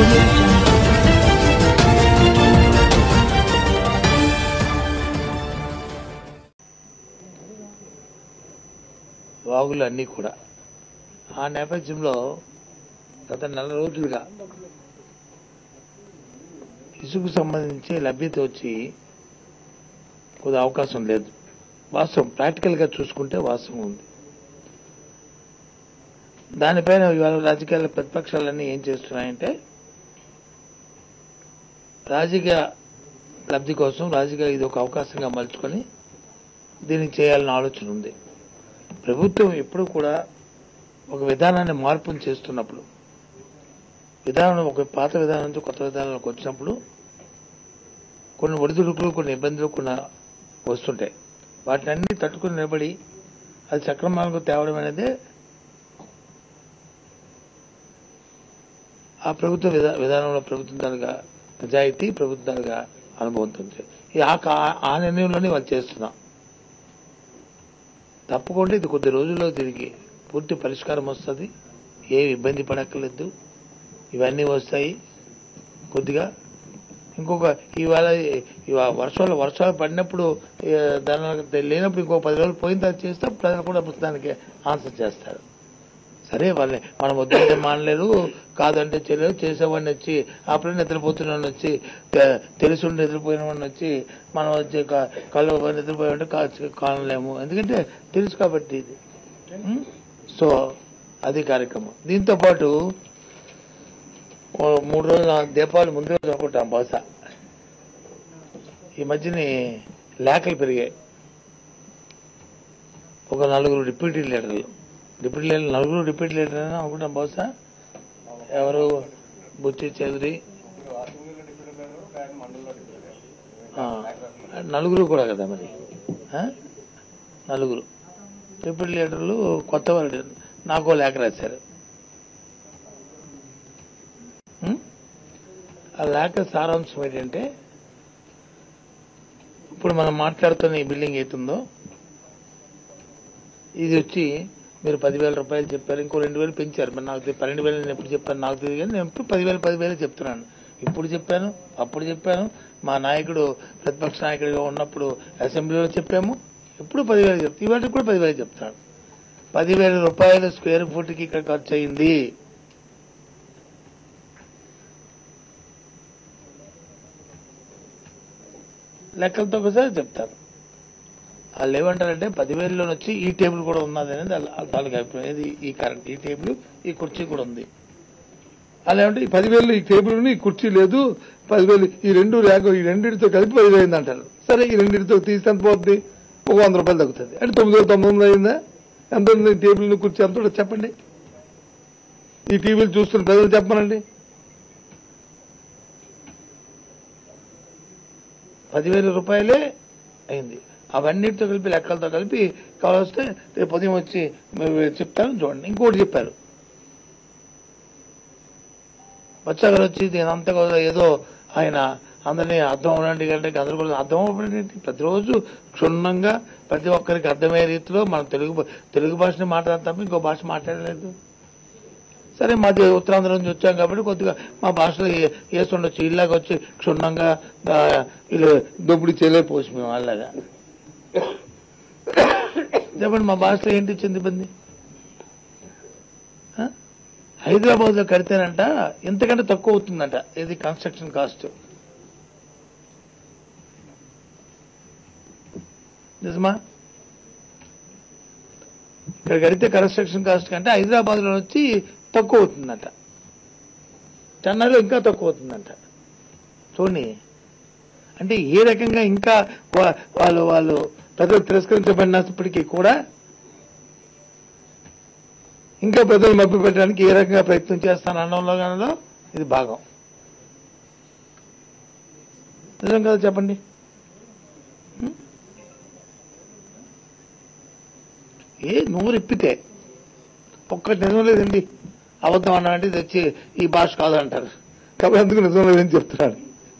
audio jungle. వాగులు అన్నీ కూడా ఆ నేపథ్యంలో గత నెల రోజులుగా ఇసుకు సంబంధించి లభ్యత వచ్చి కొద్ది అవకాశం లేదు వాస్తవం ప్రాక్టికల్గా చూసుకుంటే వాస్తవం ఉంది దానిపైన ఇవాళ రాజకీయాల ప్రతిపక్షాలన్నీ ఏం చేస్తున్నాయంటే రాజకీయ లబ్ధి కోసం రాజకీయ ఇది ఒక అవకాశంగా మలుచుకొని దీన్ని చేయాలన్న ఆలోచన ఉంది ప్రభుత్వం ఎప్పుడు కూడా ఒక విధానాన్ని మార్పులు చేస్తున్నప్పుడు విధానం ఒక పాత విధానం నుంచి కొత్త విధానంలోకి వచ్చినప్పుడు కొన్ని ఒడిదుడుకులు కొన్ని ఇబ్బందులు కొన్ని వస్తుంటాయి వాటిని అన్ని తట్టుకుని నిలబడి అది సక్రమాలకు తేవడం అనేది ఆ ప్రభుత్వ విధా- విధానంలో ప్రభుత్వం తాలూగా నిజాయితీ ప్రభుత్వం తాలూగా అనుభవంతో ఉంది. ఈ ఆ కా- ఆ నిర్ణయంలోనే వాళ్ళు చేస్తున్నాం తప్పకుండా ఇది కొద్ది రోజుల్లో దీనికి పూర్తి పరిష్కారం వస్తుంది ఏమి ఇబ్బంది పడక్కర్లేదు ఇవన్నీ వస్తాయి కొద్దిగా ఇంకొక ఇవాళ ఇవా వర్షాలు వర్షాలు పడినప్పుడు ఏ, దాని లేనప్పుడు ఇంకో పది రోజులు పోయిన తర్వాత చేస్తే ప్రజలు కూడా దానికి ఆన్సర్ చేస్తారు సరే వాళ్ళని మనం వద్దంటే మానలేరు కాదంటే చేయలేరు చేసేవాడిని వచ్చి అప్పుడే నిద్రపోతున్న వచ్చి తె- తెలిసి ఉండి నిద్రపోయిన వాడిని వచ్చి మనం వచ్చి క- కళ్ళు నిద్రపోయి కా కానలేము ఎందుకంటే తెలుసు కాబట్టి ఇది ఉం? సో అది కార్యక్రమం దీంతో పాటు ఓ మూడు రోజులు నాలుగు దీపావళి ముందు రోజు అనుకుంటాం బహుశా ఈ మధ్యని లేఖలు పెరిగాయి ఒక నలుగురు డిప్యూటీ లీడర్లు డిప్యూటీ లీడర్ నలుగురు డిప్యూటీ లీడర్ అని అనుకుంటాం బహుశా ఎవరు బుచ్చి చౌదరి ఆ, నలుగురు కూడా కదా మరి ఆ? నలుగురు డిప్యూటీ లీడర్లు కొత్త వాళ్ళు నాకు లేఖ రాశారు ఉం? ఆ లేఖ సారాంశం ఏంటంటే ఇప్పుడు మనం మాట్లాడుతున్న ఈ బిల్డింగ్ ఏతుందో ఇది వచ్చి మీరు పదివేల రూపాయలు చెప్పారు ఇంకో రెండు వేలు పెంచారు మరి నాకు తె- పన్నెండు వేలు నేను ఎప్పుడు చెప్పాను నాకు తెలియదు కానీ నేను ఎప్పుడు పదివేలు పదివేలు చెప్తున్నాను ఇప్పుడు చెప్పాను అప్పుడు చెప్పాను మా నాయకుడు ప్రతిపక్ష నాయకుడిగా ఉన్నప్పుడు అసెంబ్లీలో చెప్పాము ఎప్పుడు పదివేలు చెప్తాను ఇవాళ కూడా పదివేలు చెప్తాను పదివేల రూపాయలు స్క్వేర్ ఫుట్కి ఇక్కడ ఖర్చు అయింది లెక్కలతో ఒకసారి చెప్తాను వాళ్ళు ఏమంటారంటే పదివేలలో వచ్చి ఈ టేబుల్ కూడా ఉన్నది అనేది వాళ్ళ- వాళ్ళకి అభిప్రాయం ఇది ఈ కరెంట్ ఈ టేబుల్ ఈ కుర్చీ కూడా ఉంది అలా ఏమంటే ఈ పదివేలు ఈ టేబుల్ ఈ కుర్చీ లేదు పదివేలు ఈ రెండు ర్యాక్ ఈ రెండింటితో కలిపి పదివేలు అయింది అంటారు సరే ఈ రెండింటితో తీస్తే ఎంత పోతుంది ఒక వంద రూపాయలు తగ్గుతుంది అంటే తొమ్మిది వేల తొమ్మిది వందలు అయిందా ఎంత ఉంది ఈ టేబుల్ కుర్చీ ఎంత ఉంటుందో చెప్పండి ఈ టీవీలు చూస్తున్న ప్రజలు చెప్పమనండి పదివేల రూపాయలే అయింది అవన్నిటితో కలిపి లెక్కలతో కలిపి కావలిస్తే రేపు ఉదయం వచ్చి మీరు చెప్తాను చూడండి ఇంకోటి చెప్పారు బచ్చా గారు వచ్చి దీనంతా కూడా ఏదో ఆయన అందరినీ అర్థం అవ్వడానికి అంటే అందరూ కూడా అర్థం అవ్వడానికి ప్రతిరోజు క్షుణ్ణంగా ప్రతి ఒక్కరికి అర్థమయ్యే రీతిలో మనం తెలుగు భా- తెలుగు భాషని మాట్లాడతాం తప్ప ఇంకో భాష మాట్లాడలేదు సరే మాది ఉత్తరాంధ్ర నుంచి వచ్చాం కాబట్టి కొద్దిగా మా భాషలో ఏ- వేస్తుండొచ్చు ఇలాగ వచ్చి క్షుణ్ణంగా ఆ, వీళ్ళు దొబ్బుడి చేయలే పోసి మేము అలాగా చెప్పండి మా భాషలో ఏంటి వచ్చింది ఇబ్బంది ఆ? హైదరాబాద్ లో కడితేనంట ఇంతకంటే తక్కువ అవుతుందంట ఇది కన్స్ట్రక్షన్ కాస్ట్ నిజమా ఇక్కడ కడితే కన్స్ట్రక్షన్ కాస్ట్ కంటే హైదరాబాద్ లో వచ్చి తక్కువ అవుతుందంట చెన్నైలో ఇంకా తక్కువ అవుతుందంట చూడండి అంటే ఏ రకంగా ఇంకా వా- వాళ్ళు వాళ్ళు ప్రజలు తిరస్కరించబడినప్పటికీ కూడా ఇంకా ప్రజలు మభ్య పెట్టడానికి ఏ రకంగా ప్రయత్నం చేస్తాను అనడంలో కానీ ఇది భాగం నిజం కదా చెప్పండి హ్మ్? ఏ నోరు ఇప్పితే ఒక్కటి నిజం లేదండి అబద్ధం అన్నామంటే ఇది వచ్చి ఈ భాష కాదు అంటారు కాబట్టి అందుకు నిజం లేదని చెప్తున్నాడు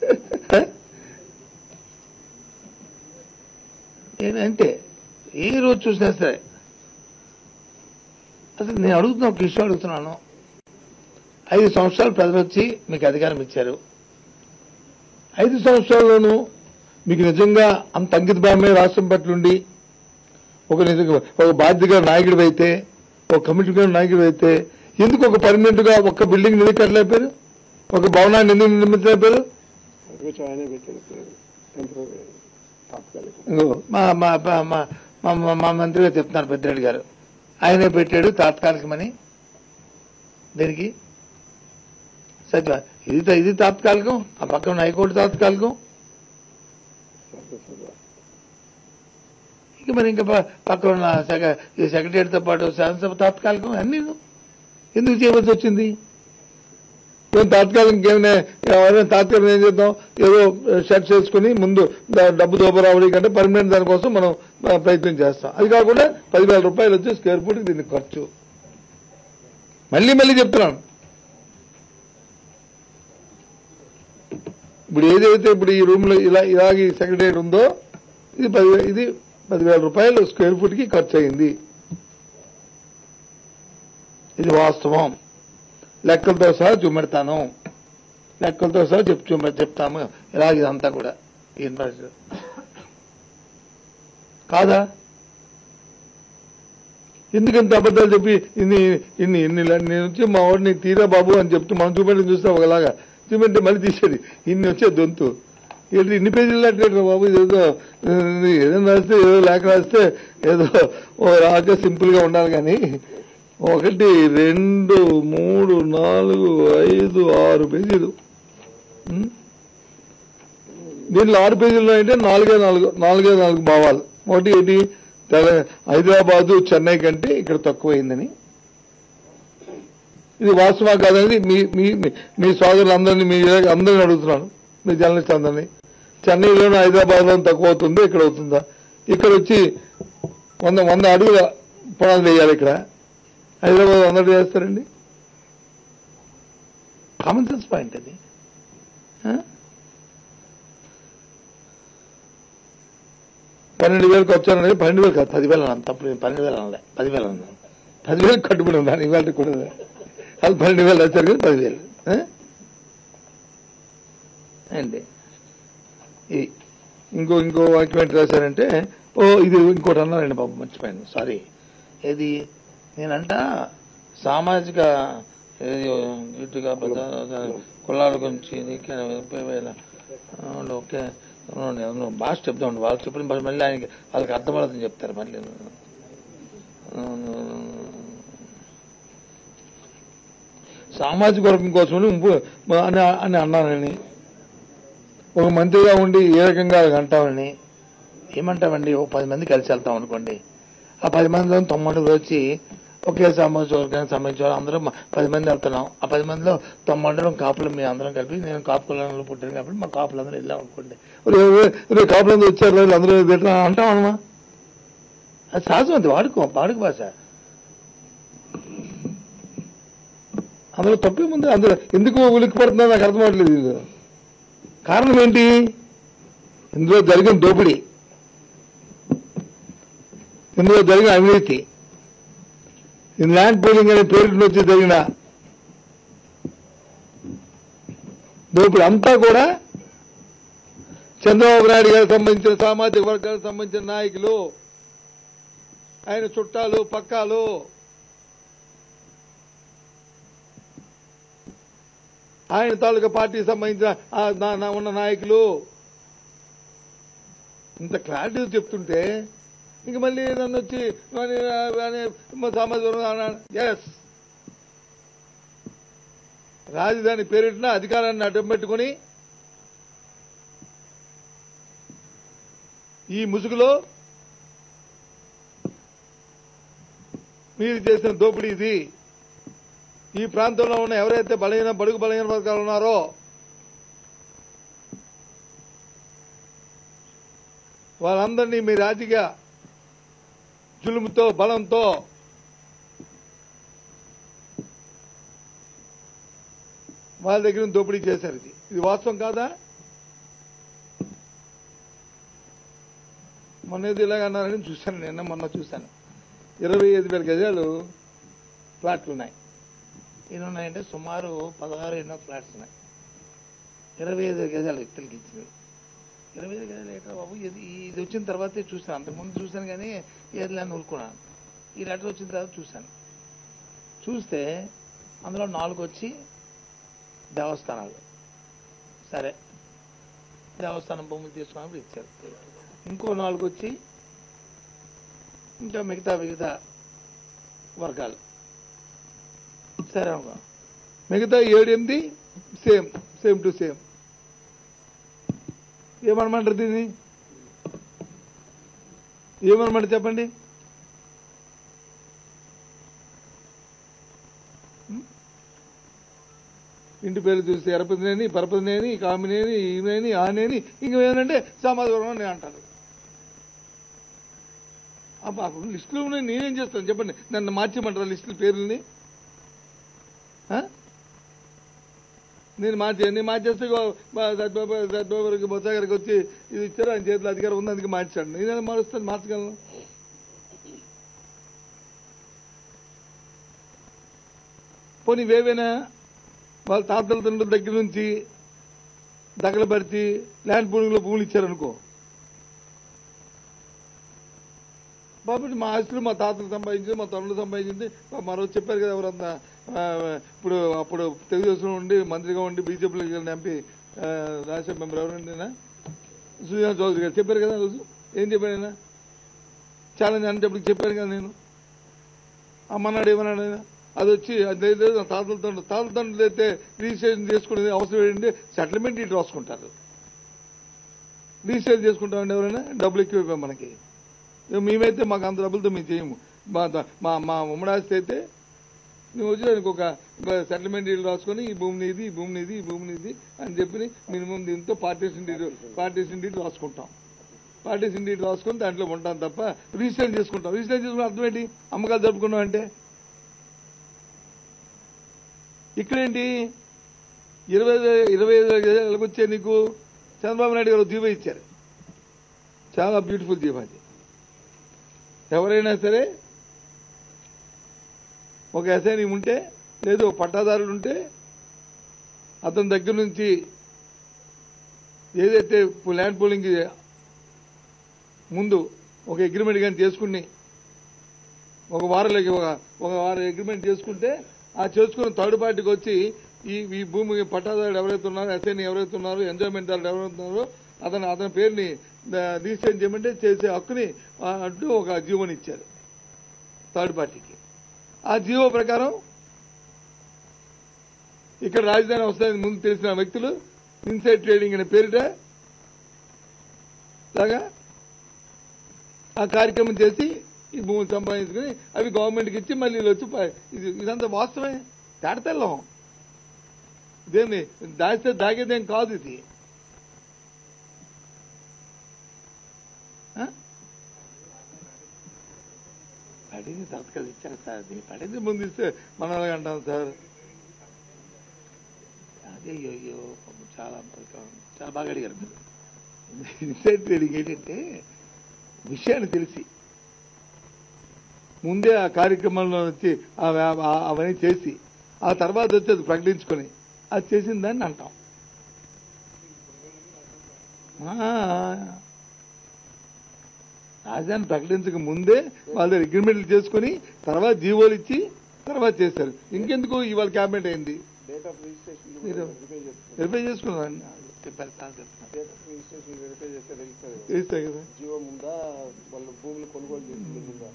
ఏంటంటే ఏ రోజు చూసినా సరే అసలు నేను అడుగుతున్నా ఒక విషయం అడుగుతున్నాను ఐదు సంవత్సరాలు ప్రజలు వచ్చి మీకు అధికారం ఇచ్చారు ఐదు సంవత్సరాల్లోనూ మీకు నిజంగా అంత అంకిత భావమే రాష్ట్రం పట్ల ఉండి ఒక నిజంగా ఒక బాధ్యతగా నాయకుడు అయితే ఒక కమిటీ నాయకుడు అయితే ఎందుకు ఒక పర్మనెంట్ గా ఒక బిల్డింగ్ ఎందుకు కట్టలేపారు ఒక భవనాన్ని ఎందుకు నిర్మించలేపారు కొంచెం ఆయనే పెట్టాడు పేరు టెంపరీ తాత్కాలిక ఇంకో మా మా మా- మా మా- మా- మా మంత్రి గారు చెప్తున్నారు పెద్దిరెడ్డి గారు ఆయనే పెట్టాడు తాత్కాలికమని దీనికి సత్య ఇది తా- ఇది తాత్కాలికం ఆ పక్కన ఉన్న హైకోర్టు తాత్కాలికం శాసనసభ ఇంక మరి ఇంకా ప- పక్కన ఉన్న సెక- ఈ సెక్రటరీతో పాటు శాసనసభ తాత్కాలికం అన్ని ఎందుకు చేయవలసి వచ్చింది మేము తాత్కాలికం ఏమైనా ఎవరైనా తాత్కాలికం ఏం చేద్దాం ఏదో షర్ట్స్ వేసుకుని ముందు ద- డబ్బు దోపరావడి కంటే పర్మనెంట్ దానికోసం మనం ఆ, ప్రయత్నం చేస్తాం అది కాకుండా పదివేల రూపాయలు వచ్చి స్క్వేర్ ఫుట్ దీనికి ఖర్చు మళ్ళీ మళ్ళీ చెప్తున్నాను ఇప్పుడు ఏదైతే ఇప్పుడు ఈ రూమ్ లో ఇలా ఇలాగ ఈ సెక్రటరీ ఉందో ఇది పది ఇది పదివేల రూపాయలు స్క్వేర్ ఫుట్ కి ఖర్చు అయింది ఇది వాస్తవం లెక్కలతో సహా చూపెడతాను లెక్కలతో సహా చెప్ చూపె చెప్తాము ఇలాగ ఇదంతా కూడా ఈ ఇన్ఫ్రాస్ట్రక్చర్ కాదా ఎందుకంత అబద్ధాలు చెప్పి ఇన్ని ఇన్ని ఇన్ని ల- నేను వచ్చి మా వాడిని తీరా బాబు అని చెప్తూ మనం చూపెట్టి చూస్తే ఒకలాగా చూపెట్టి మళ్ళీ తీసేది ఇన్ని వచ్చే దొంతు ఏంటి ఇన్ని పేజీలు లాంటి బాబు ఇదేదో ఇది ఏదైనా రాస్తే ఏదో లేఖ రాస్తే ఏదో ఓ రాక సింపుల్ గా ఉండాలి కానీ ఒకటి రెండు మూడు నాలుగు ఐదు ఆరు పేజీలు ఉం? దీంట్లో ఆరు పేజీల్లో అయితే నాలుగే నాలుగు నాలుగే నాలుగు భావాలు ఒకటి ఏంటి తెల హైదరాబాదు చెన్నై కంటే ఇక్కడ తక్కువైందని ఇది వాస్తవా కాదని మీ మీ మీ- మీ సోదరులందరినీ మీ అందరిని అడుగుతున్నాను మీ జర్నలిస్ట్ అందరినీ చెన్నైలోనూ హైదరాబాద్లో తక్కువ అవుతుందో ఇక్కడ అవుతుందా ఇక్కడ వచ్చి వంద వంద అడుగుల పునాదులు వేయాలి ఇక్కడ హైదరాబాద్ అందరూ చేస్తారండి కామన్ సెన్స్ పాయింట్ అది ఆ? పన్నెండు వేలకు వచ్చానని పన్నెండు వేలు కాదు పదివేలు అన్నాను తప్పుడు నేను పన్నెండు వేలు అనలే పదివేలు అన్నాను పదివేలు కట్టుబడి ఉన్నాను ఇవాళ కూడా అది పన్నెండు వేలు వచ్చారు కదా పదివేలు ఆ? అండి ఇది ఇంకో ఇంకో వాక్యం ఏంటి రాశారంటే ఓ ఇది ఇంకోటి అన్నారండి బాబు మర్చిపోయాను సారీ ఏది నేనంట సామాజిక ఏది ఇటుగా పెద్ద కులాల గురించి నీకే వేల అవును, ఓకే అవునండి, అవును, భాష చెప్తామండి వాళ్ళు చెప్పిన భాష మళ్ళీ ఆయనకి వాళ్ళకి అర్థమవుతుందని చెప్తారు మళ్ళీ అవును. సామాజిక వర్గం కోసం అని అని అన్నానని ఒక మంత్రిగా ఉండి ఏ రకంగా అంటామని ఏమంటామండి ఒక పది మంది కలిసి వెళ్తాం అనుకోండి ఆ పది మందిలో తొమ్మిది వచ్చి ఒకే సామాజిక వర్గానికి సంబంధించిన వాళ్ళు అందరం మ- పది మంది వెళ్తున్నాం ఆ పది మందిలో తొమ్మిది కాపులు మీ అందరం కలిపి నేను కాపు కులంలో పుట్టాను కాబట్టి మా కాపులందరూ వెళ్ళాం అనుకోండి రే- రే- రే కాపులందరూ వచ్చారు రే, అందరూ పెట్టినా అంటాం అనమా అది సహజం అది వాడుకో వాడుక భాష అందులో తప్పేముంది అందులో ఎందుకు ఉలిక్కి పడుతుందో నాకు అర్థం అవ్వట్లేదు ఇది. కారణం ఏంటి ఇందులో జరిగిన దోపిడీ ఇందులో జరిగిన అవినీతి ఈ ల్యాండ్ పూలింగ్ అనే పేరు వచ్చి జరిగిన దోపిడీ అంతా కూడా చంద్రబాబు నాయుడు గారికి సంబంధించిన సామాజిక వర్గాలకు సంబంధించిన నాయకులు ఆయన చుట్టాలు పక్కాలు ఆయన తాలూకా పార్టీకి సంబంధించిన ఆ నా- నా ఉన్న నాయకులు ఇంత క్లారిటీ చెప్తుంటే ఇంక మళ్ళీ నన్ను వచ్చి సామాజిక ఎస్ రాజధాని పేరిటిన అధికారాన్ని అడ్డం పెట్టుకుని ఈ ముసుగులో మీరు చేసిన దోపిడీ ఇది ఈ ప్రాంతంలో ఉన్న ఎవరైతే బలహీన బడుగు బలహీన వర్గాలు ఉన్నారో వాళ్ళందరినీ మీ రాజకీయ జులుముతో బలంతో వాళ్ళ దగ్గర నుంచి దోపిడీ చేశారు ఇది ఇది వాస్తవం కాదా మొన్న ఏదో ఇలాగ అన్నారని చూశాను నిన్న మొన్న చూశాను ఇరవై ఐదు వేల గజాలు ప్లాట్లు ఉన్నాయి ఎన్ని ఉన్నాయంటే సుమారు పదహారు ఎన్నో ఫ్లాట్స్ ఉన్నాయి ఇరవై ఐదు గజాలు వ్యక్తులకి ఇచ్చినవి ఇరవై ఐదు గజాలు ఎక్కడ బాబు ఇది ఇది వచ్చిన తర్వాతే చూసాను అంతకుముందు చూశాను కానీ ఏది లేని ఊరుకున్నాను ఈ లెటర్ వచ్చిన తర్వాత చూశాను చూస్తే అందులో నాలుగు వచ్చి దేవస్థానాలు సరే దేవస్థానం భూములు తీసుకున్నప్పుడు ఇచ్చారు ఇంకో నాలుగు వచ్చి ఇంకా మిగతా మిగతా వర్గాలు సరే అనుకో మిగతా ఏడు ఎనిమిది సేమ్ సేమ్ టు సేమ్ ఏమనమంటారు దీన్ని ఏమనమంటారు చెప్పండి ఇంటి పేరు చూస్తే ఎరపతినేని పరపతినేని కామినేని ఈమెని ఆనేని ఇంకేంటంటే సమాధానం అని అంటారు అబ్బా అప్పుడు లిస్టులో ఉన్నాయి నేనేం చేస్తాను చెప్పండి నన్ను మార్చేయమంటారా లిస్టుల పేర్లని ఆ? నేను మార్చే నేను మార్చేస్తే సద్బాబుకి బొత్స గారికి వచ్చి ఇది ఇచ్చారు ఆయన చేతిలో అధికారం ఉంది అందుకే మార్చాడు నేను మారుస్తాను మార్చగలను పోనీ వేవేనా వాళ్ళ తాతల తండ్రుల దగ్గర నుంచి దగలబడిచి ల్యాండ్ పూలింగ్లో భూములు ఇచ్చారనుకో బాబు మా ఆస్తులు మా తాతలు సంపాదించింది మా తమ్ముడు సంపాదించింది మా- మరో చెప్పారు కదా ఎవరంతా ఆ, ఇప్పుడు అప్పుడు తెలుగుదేశం ఉండి మంత్రిగా ఉండి బీజేపీలో ఎంపీ రాజ్యసభ మెంబర్ ఎవరండినా సుజాన్ చౌదరి గారు చెప్పారు కదా ఆ రోజు ఏం చెప్పారు ఆయన ఛాలెంజ్ అనేటప్పుడు చెప్పాను కదా నేను అమ్మన్నాడు ఏమన్నాడు ఆయన అది వచ్చి అది లేదు నా తాతల తండ్రులు తాతల తండ్రులు అయితే రిజిస్ట్రేషన్ చేసుకునేది అవసరం ఏంటంటే సెటిల్మెంట్ ఇటు రాసుకుంటారు రిజిస్ట్రేషన్ చేసుకుంటామండి ఎవరైనా డబ్బులు ఎక్కువ అయిపోయాయి మనకి ఇక మేమైతే మాకు అంత డబ్బులతో మేము చేయము మా మా మా ఉమ్మడాస్తి అయితే మేము వచ్చి దానికి ఒక సెటిల్మెంట్ డీల్ రాసుకొని ఈ భూమి నీది ఈ భూమి నీది ఈ భూమి నీది అని చెప్పి మినిమం దీంతో పార్టీషన్ డీల్ పార్టీషన్ డీల్ రాసుకుంటాం పార్టీషన్ డీల్ రాసుకొని దాంట్లో ఉంటాం తప్ప రిజిస్టర్ చేసుకుంటాం రిజిస్టర్ చేసుకున్న అర్థం ఏంటి అమ్మకాలు జరుపుకున్నాం అంటే ఇక్కడేంటి ఇరవై ఐదు- ఇరవై ఐదు గజాలకు వచ్చే నీకు చంద్రబాబు నాయుడు గారు జీవో ఇచ్చారు చాలా బ్యూటిఫుల్ జీవో అది ఎవరైనా సరే ఒక ఎస్ఐని ఉంటే లేదు ఒక పట్టాదారుడు ఉంటే అతని దగ్గర నుంచి ఏదైతే ల్యాండ్ పూలింగ్ ముందు ఒక అగ్రిమెంట్ కానీ చేసుకుని ఒక వారంలోకి ఒక ఒక వారం అగ్రిమెంట్ చేసుకుంటే ఆ చేసుకున్న థర్డ్ పార్టీకి వచ్చి ఈ ఈ భూమి పట్టాదారుడు ఎవరైతే ఉన్నారో ఎస్ఐని ఎవరైతే ఉన్నారో ఎంజాయ్మెంట్ దారుడు ఎవరైతే ఉన్నారో అతను అతని పేరుని రిజిస్ట్రేషన్ చేయమంటే చేసే హక్కుని ఆ, అంటూ ఒక జీవోని ఇచ్చారు థర్డ్ పార్టీకి ఆ జీవో ప్రకారం ఇక్కడ రాజధాని వస్తాయని ముందు తెలిసిన వ్యక్తులు ఇన్సైడ్ ట్రేడింగ్ అనే పేరిట లాగా ఆ కార్యక్రమం చేసి ఈ భూములు సంపాదించుకుని అవి గవర్నమెంట్కి ఇచ్చి మళ్ళీ వీళ్ళు వచ్చి ప- ఇది ఇదంతా వాస్తవమే తేడతెల్లం ఇదేమి దాస్తే దాగేదేం కాదు ఇది ఆ? పడింది తత్కాలు ఇచ్చారు సార్ అది పడింది ముందు ఇస్తే మనం అలాగే అంటాం సార్ అదే అయ్యో అయ్యో పాపం చాలా బాగా- చాలా బాగా అడిగారు మీరు ఇన్సైడ్ ట్రేడింగ్ ఏంటంటే విషయాన్ని తెలిసి ముందే ఆ కార్యక్రమంలో వచ్చి ఆ వ్యా- ఆ- అవన్నీ చేసి ఆ తర్వాత వచ్చి అది ప్రకటించుకొని అది చేసిన దాన్ని అంటాం ఆ, రాజధాని ప్రకటించక ముందే వాళ్ళ అగ్రిమెంట్లు చేసుకుని తర్వాత జీవోలు ఇచ్చి తర్వాత చేశారు ఇంకెందుకు ఇవాళ క్యాబినెట్ అయింది డేట్ ఆఫ్ రిజిస్ట్రేషన్ మీరు- వెరిఫై చేస్తారు వెరిఫై చేసుకున్నాను చెప్పారు సార్ చెప్తున్నారు డేట్ ఆఫ్ రిజిస్ట్రేషన్ వెరిఫై చేస్తే తెలుస్తుంది చేస్తాయి కదా జీవో ముందా వాళ్ళ భూములు కొనుగోలు చేసింది ముందా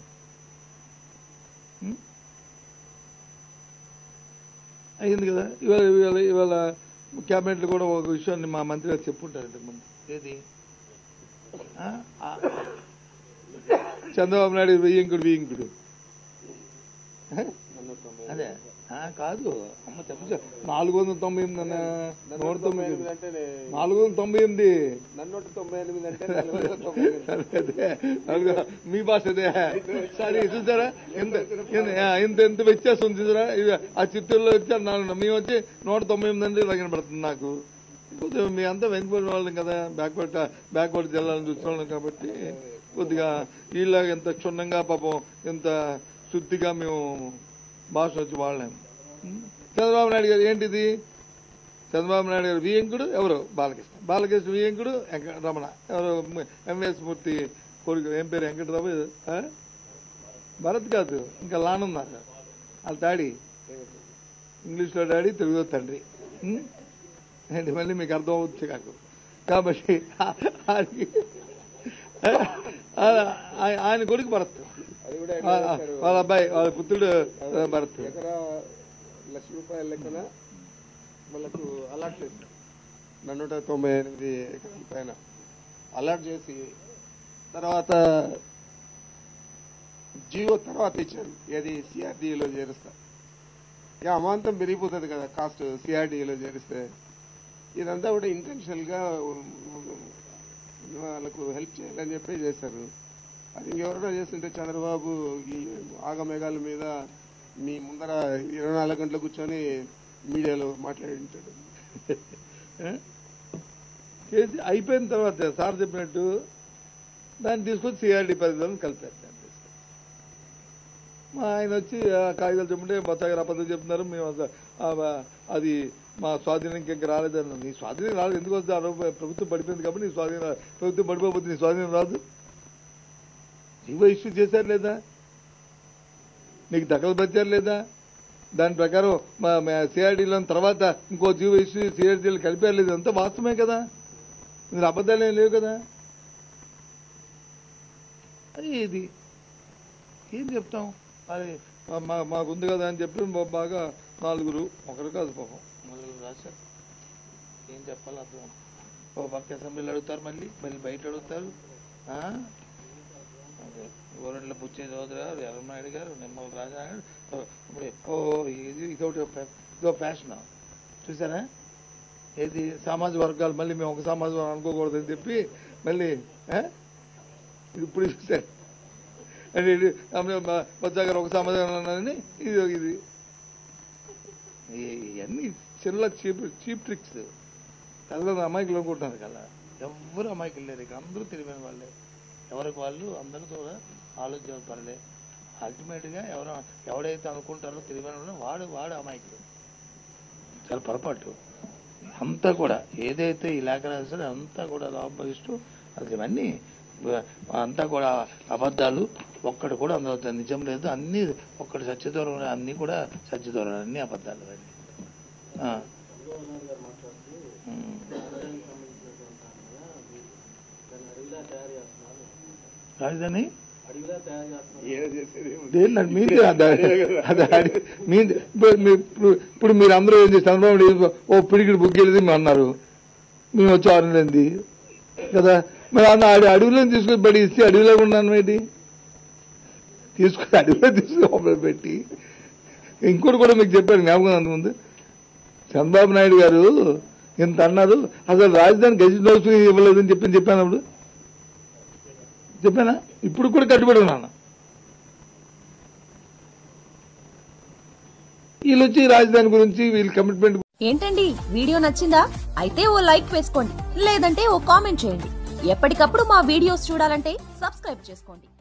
అయింది కదా ఇవాళ ఇవాళ ఇవాళ క్యాబినెట్ లో కూడా ఒక విషయాన్ని మా మంత్రి గారు చెప్పుంటారు ఇంతకుముందు ఏది ఆ? ఆ, చంద్రబాబు నాయుడు వెయ్యంకుడు వెయ్యంకుడు నన్ను తొంభై అదే ఆ, కాదు అమ్మ చెప్పు నాలుగు వందల తొంభై ఎనిమిది అన్న నన్ను నూట తొంభై తొంభై ఎనిమిది అంటే నే- నాలుగు వందల తొంభై ఎనిమిది నన్ను తొంభై ఎనిమిది అంటే నాలుగు వందల తొంభై ఎనిమిది అదే, నాలుగు మీ భాష అదే సరే చూసారా ఎంత ఎంత- ఆ, ఎంత ఎంత వ్యత్యాసం చూసారా ఇది ఆ చిత్తూరులో వచ్చి నాలుగు మేము వచ్చి నూట తొంభై ఎనిమిది అంటే ఇలా కనబడుతుంది నాకు కొద్దిగా మీ అంతా వెనుకబడిన వాళ్ళం కదా బ్యాక్వర్డ్ బ్యాక్వర్డ్ జిల్లాలను చూసిన వాళ్ళం కాబట్టి కొద్దిగా వీళ్ళ ఎంత క్షుణ్ణంగా పాపం ఎంత శుద్ధిగా మేము భాష వచ్చి వాళ్ళం చంద్రబాబు నాయుడు గారు ఏంటిది చంద్రబాబు నాయుడు గారు వియంకుడు ఎవరు బాలకృష్ణ బాలకృష్ణ వియంకుడు వెంక రమణ ఎవరు ఎంఎస్ మూర్తి కొడుకు ఏం పేరు వెంకటరావు ఆ? భరత్ కాదు ఇంకా లానున్నారు వాళ్ళ డాడీ ఇంగ్లీష్లో డాడీ తెలుగులో తండ్రి ఉం? ఏంటి మళ్ళీ మీకు అర్థం అవుతుంది కాకు కాబట్టి ఆయనకి ఆ- ఆయన కొడుకు భరత్ అది కూడా ఆ- ఆ- వాళ్ళ అబ్బాయి వాళ్ళ పుత్రుడు ఆ, భరత్ ఎకరా లక్ష రూపాయల లెక్కన వాళ్ళకు అలాట్ చేశారు నూట తొంభై ఎనిమిది ఎకరాల పైన అలాట్ చేసి తర్వాత జియో తర్వాత ఇచ్చారు ఏది సిఆర్డీలో చేరుస్తా ఇక అమాంతం పెరిగిపోతుంది కదా కాస్ట్ సిఆర్డీలో చేరిస్తే ఇదంతా కూడా ఇంటెన్షనల్ గా వాళ్ళకు హెల్ప్ చేయాలని చెప్పి చేశారు అది ఎవరైనా చేస్తుంటే చంద్రబాబు ఈ ఆగమేఘాల మీద మీ ముందర ఇరవై నాలుగు గంటలు కూర్చొని మీడియాలో మాట్లాడి ఉంటాడు చేసి అయిపోయిన తర్వాత సార్ చెప్పినట్టు దాన్ని తీసుకొచ్చి సిఆర్డి పరిధిలో కలిపారు దాన్ని తీసుకొచ్చి. మా ఆయన వచ్చి ఆ కాగితాలు చెప్పుంటే బొత్సాగారు అబద్ధం చెప్తున్నారు మేము అస- ఆ- అది మా స్వాధీనంకి ఇంకా రాలేదన్న నీ స్వాధీనం రాలేదు ఎందుకు వస్తుంది ఆ రోజు ప్రభుత్వం పడిపోయింది కాబట్టి నీ స్వాధీనం రా- ప్రభుత్వం పడిపోతే నీ స్వాధీనం రాదు జీవో ఇష్యూ చేశారు లేదా నీకు దఖలు పెట్టారు లేదా దాని ప్రకారం మా సిఆర్డీలో తర్వాత ఇంకో జీవో ఇష్యూ సిఆర్డీలు కలిపారు లేదు అంతా వాస్తవమే కదా మీరు అబద్ధాలు ఏం లేవు కదా అది ఇది ఏం చెప్తాం అది మా- మా మాకు ఉంది కదా అని చెప్పి బా- బాగా నాలుగురు ఒకరు కాదు పాపం నలుగురు రాశారు ఏం చెప్పాలి అర్థం ఓ పక్క అసెంబ్లీలో అడుగుతారు మళ్ళీ మళ్ళీ బయట అడుగుతారు ఆ? అదే గోరెంట్ల బుచ్చి చౌదరి గారు ఎర్రనాయుడు గారు నిమ్మల రాజా గారు ఓ, ఇప్పుడు ఓ ఇది ఇదొకటి ఫ్యా- ఇదో ఫ్యాషన్ చూసారా ఏది సామాజిక వర్గాలు మళ్ళీ మేము ఒక సామాజిక వర్గం అనుకోకూడదని చెప్పి మళ్ళీ ఆ? ఇది ఇప్పుడు చూసారు అంటే ఇది బొత్స గారు ఒక సామాజిక వర్గం అన్నారని ఇది ఇది ఈ- ఇవన్నీ చిన్న చీప్ చీప్ ట్రిక్స్ ప్రజలు అమాయకులు అనుకుంటున్నారు కదా ఎవ్వరు అమాయకులు లేరు ఇక అందరూ తెలివైన వాళ్ళే ఎవరికి వాళ్ళు అందరూ కూడా ఆలోచన పడలే అల్టిమేట్ గా ఎవరు ఎవడైతే అనుకుంటారో తెలివైన వాడు, వాడు వాడు అమాయకుడు చాలా పొరపాటు అంతా కూడా ఏదైతే ఈ లేఖ రాశారో అంతా కూడా లాభయిస్తూ అసలు ఇవన్నీ బ- అంతా కూడా అబద్ధాలు ఒక్కటి కూడా అందులో నిజం లేదు అన్ని ఒక్కటి సత్యదూరం అన్ని కూడా సత్యదూరం అన్ని అబద్ధాలు అవన్నీ ఆ. ఉమ్. రాజధాని ఏదో చేసేది ఏముంది? దేని మీది అది అది అడి- మీది ఇప్పుడు మీ- ఇప్పుడు ఇప్పుడు మీరు అందరూ ఏం చేస్తారు చంద్రబాబు నాయుడు ఓ పిడికిడి బుక్ వెళ్ళి మేము అన్నారు మేము వచ్చి ఆరు నెలలైంది కదా మరి అన్న అడి అడవిలో తీసుకొని బడి ఇస్తే అడవిలో ఉన్నాను ఏంటి తీసుకొని అడవిలో తీసుకొని లోపల పెట్టి ఇంకోటి కూడా మీకు చెప్పారు జ్ఞాపకం అంత ముందు చంద్రబాబు నాయుడు గారు ఇంత అన్నారు అసలు రాజధాని గెజిట్ హౌస్ ఇవ్వలేదని చెప్పి చెప్పాను అప్పుడు చెప్పానా ఇప్పుడు కూడా కట్టుబడి ఉన్నాను వీళ్ళు వచ్చి రాజధాని గురించి వీళ్ళ కమిట్మెంట్ ఏంటండి వీడియో నచ్చిందా అయితే ఓ లైక్ వేసుకోండి లేదంటే ఓ కామెంట్ చేయండి ఎప్పటికప్పుడు మా వీడియోస్ చూడాలంటే సబ్స్క్రైబ్ చేసుకోండి